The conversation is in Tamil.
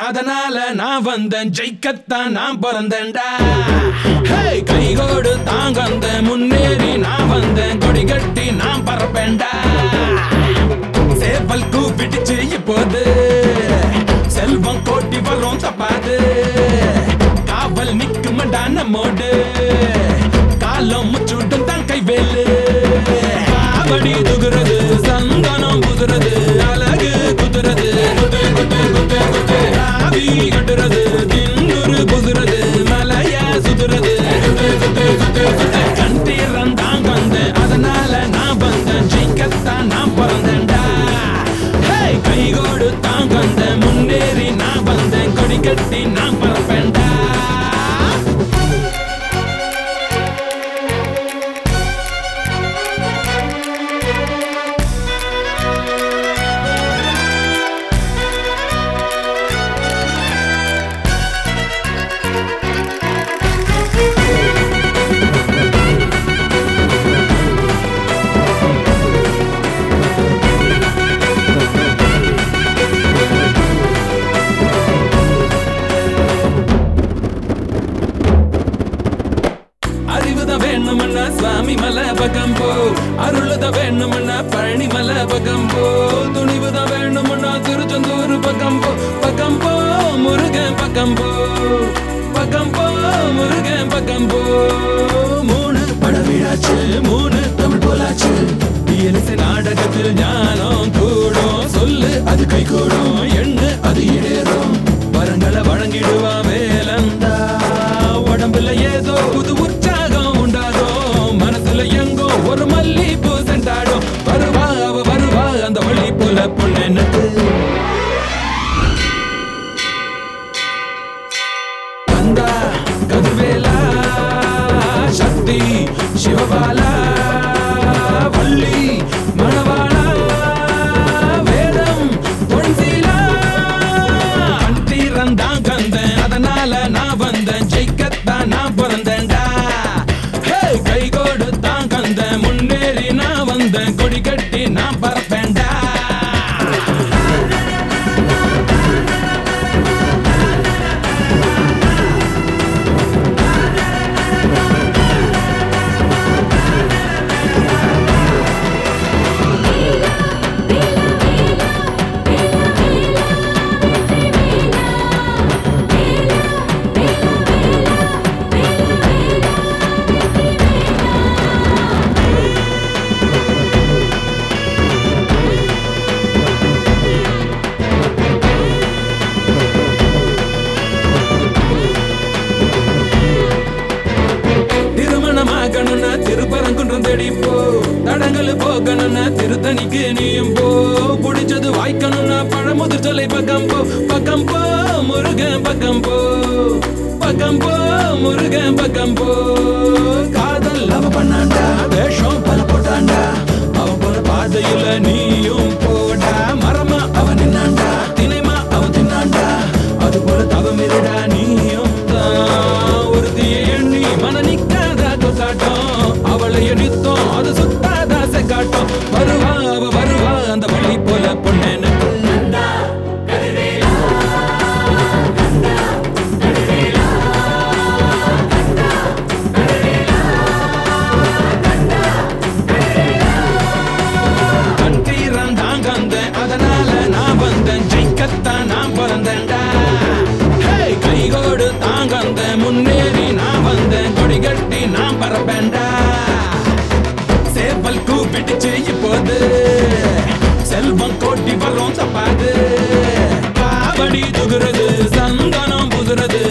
அதனால நான் வந்தேன் ஜெயிக்கத்தான் நான் பிறந்தேன்டா ஹே கைகோடு தாங்க வந்த முன்னேறி நான் வந்தேன் கொடி கட்டி நான் பறப்பேன்டா சேவல் கூப்பிட்டுச்சு இப்போது செல்வம் கோட்டி வரும் தப்பாது காவல் நிக்குமடா நம்மோடு காலம் முச்சுட்டும் தான் கைவேலு காவடி துகுறது சந்தனம் புதுறது அழகு குதுறது குத்து குத்து குத்து குத்து ஆவி கட்டுறது திங்குரு புதுறது மலைய சுதுறது குத்து குத்து குத்து குத்து கண் தீரந்தான் வந்தேன் அதனால நான் வந்தேன் ஜெயிக்கத்தான் நான் பிறந்தேன்டா ஹே கைகோடு தான் வந்தேன் முன்னேறி நான் வந்தேன் கொடி கட்டி நான் பறப்பேன்டா அறிவுத வேணுமன்னா சுவாமி மலை பக்கம் போ அருளுத வேணுமன்னா பழனி மலை பக்கம் போ துணிவுத வேணுமன்னா திருச்செந்தூர் பக்கம் போ பக்கம் போ முருகன் பக்கம் போ பக்கம் போ முருகன் பக்கம் போ மூணு படவிழாச்சு மூணு தமிழ் போலாச்சு இயலிசை நாடகத்தில் ஞானம் கூடும் சொல்லு அது கை கூடும் எண்ணு அது ஏறும் வரங்களை வழங்கிடுவா வேலந்தா உடம்புல ஏதோ புது உற்சாகம் உண்டாகும் மனசுல எங்கோ ஒரு மல்லி பூ சென்றாடும் வருவா அவ வருவா அந்த வழி போல பொண்ணு வந்தா கதிர்வேலா சக்தி சிவபாலா வள்ளி மணவாளா வேதம் பொன்சீலா கண்டீரந்தான் கந்தேன் அதனால நான் வந்தேன் ஜெயிக்கத்தான் நான் பிறந்தேன்டா ஹே கைகோடு தான் கந்தேன் முன்னேறி நான் வந்தேன் கொடி கட்டி நான் பறப்பேன்டா திருமணமாகணும்னா திருப்பரங்குன்றம் தேடி போ தடங்கள் போகணும்னா திருத்தணிக்கு நீயும் போ புடிச்சது வாய்க்கணும்னா பழமுதிர் சொல்லை பக்கம் போ பக்கம் போ முருகன் பக்கம் போ பக்கம் போ முருகன் பக்கம் போ காதல் அவ பண்ணாண்டா வேஷம் பல போட்டாண்டா அவ போன பாதையில நீயும் போடா மரமா அவ நின்னாண்டா தினைமா அவ தின்னாண்டா அது போல தவம் இருடா நீயும் தான் ஒருத்தியை எண்ணி மன நிக்காத கொண்டாட்டம் அவளை எடித்தோம் அது சுத்தாத காட்டும் வருவா அவ வருவா அந்த வழி போல பொண்ணு கண்டீரந்தான் கந்தேன் அதனால நான் வந்தேன் ஜெயிக்கத்தான் நான் பிறந்தேன்டா ஹே கைகோடு தான் கந்தேன் முன்னேறி நான் வந்தேன் கொடி கட்டி நான் பறப்பேன்டா சேவல் கூப்பிட்டுச்சு இப்போது செல்வம் கோட்டி வரும் தப்பாது காவடி துகுறது சந்தனம் புதுறது